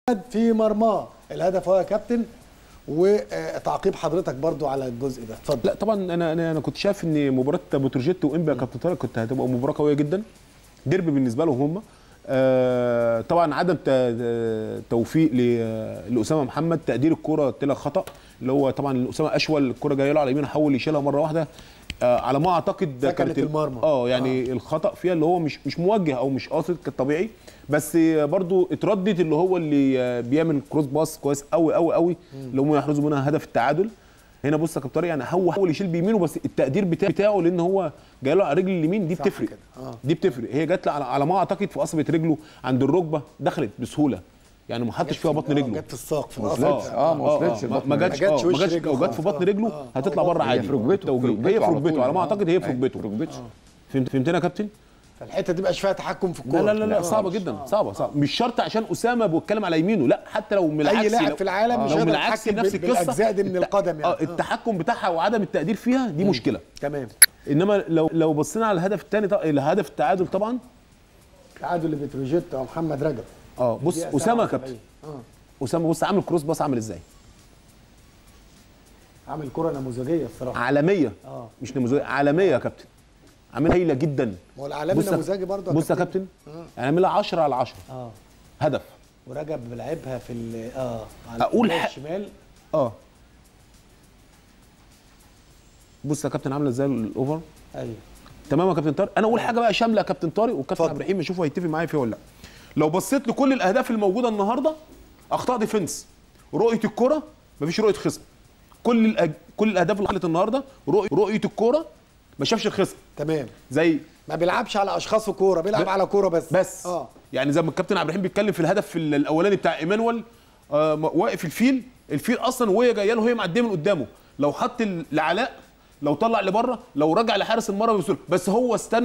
في مرماه الهدف هو يا كابتن وتعقيب حضرتك برضو على الجزء ده اتفضل لا طبعا انا انا انا كنت شايف ان مباراه بتروجيت وانبي يا كابتن طارق كنت هتبقى مباراه قويه جدا ديربي بالنسبه لهم هم آه طبعا عدم ت- توفيق ل- لاسامه محمد تقدير الكره طلع خطا اللي هو طبعا اسامه اشول الكره جايه له على يمينه حاول يشيلها مره واحده آه على ما اعتقد ده سكنت كانت ال- المرمى. اه يعني آه. الخطا فيها اللي هو مش مش موجه او مش قاصد كالطبيعي بس برضو اتردد اللي هو اللي آه، بيعمل كروس باس كويس قوي قوي قوي اللي هم يحرزوا منها هدف التعادل هنا بص يا كابتن طارق يعني هو حاول يشيل بيمينه بس التقدير بتاعه, بتاعه لان هو جاي له على رجل اليمين دي صح بتفرق كده. آه. دي بتفرق هي جت له على, على ما اعتقد في قصبه رجله عند الركبه دخلت بسهوله يعني ما حطش فيها بطن آه، رجله جت في الساق في ما الأصل. وصلتش اه ما وصلتش ما- البطن. ما جاتش ما جاتش اه وش ما جاتش رجله لو جت في خالص. بطن رجله آه. هتطلع هو بره بطن. عادي هي في ركبته التوجيه. في ركبته هي في على ركبته طول. على ما آه. اعتقد هي في أيوة، ركبته في ركبته فهمت فهمتنا يا كابتن فالحته دي مبقاش فيها تحكم في الكوره لا لا لا, لا صعبه جدا صعبه صعبه مش شرط عشان اسامه بيتكلم على يمينه لا حتى لو من العكس اي لاعب لو- في العالم مش لو من هيقدر العكس يتحكم نفس بال- القصه بالاجزاء دي من الت- القدم يعني اه التحكم بتاعها وعدم التقدير فيها دي مشكله تمام انما لو لو بصينا على الهدف الثاني الهدف التعادل طبعا تعادل لبتروجيت ومحمد رجب اه بص دقيقة اسامه يا 77. كابتن اه اسامه بص عامل كروس باص عامل ازاي عامل كره نموذجيه الصراحه عالميه اه مش نموذجيه عالميه يا كابتن عاملها هايله جدا ما هو العالمي بص يا- نموذجي برضه بص يا كابتن اه يعني عاملها 10 على 10 اه هدف ورجب لعبها في ال- اه على أقول الجهة ح- الشمال اه بص يا كابتن عامله ازاي الاوفر ايوه تمام يا كابتن طارق انا اقول حاجه بقى شامله يا كابتن طارق والكابتن اتفضل. عبد الرحيم يشوفوا هيتفق معايا فيها ولا لا لو بصيت لكل الاهداف الموجوده النهارده اخطاء ديفنس رؤيه الكره مفيش رؤيه خصم كل الأج... كل الاهداف اللي حصلت النهارده رؤيه رؤيه الكره ما شافش الخصم تمام زي ما بيلعبش على اشخاص وكوره بيلعب ب- على كوره بس بس اه يعني زي ما الكابتن عبد الرحيم بيتكلم في الهدف في ال- الاولاني بتاع ايمانويل آه م- واقف الفيل الفيل اصلا وهي جايه له وهي معديه من قدامه لو حط ال- لعلاء لو طلع لبره لو رجع لحارس المرمى بسهوله بس هو استنى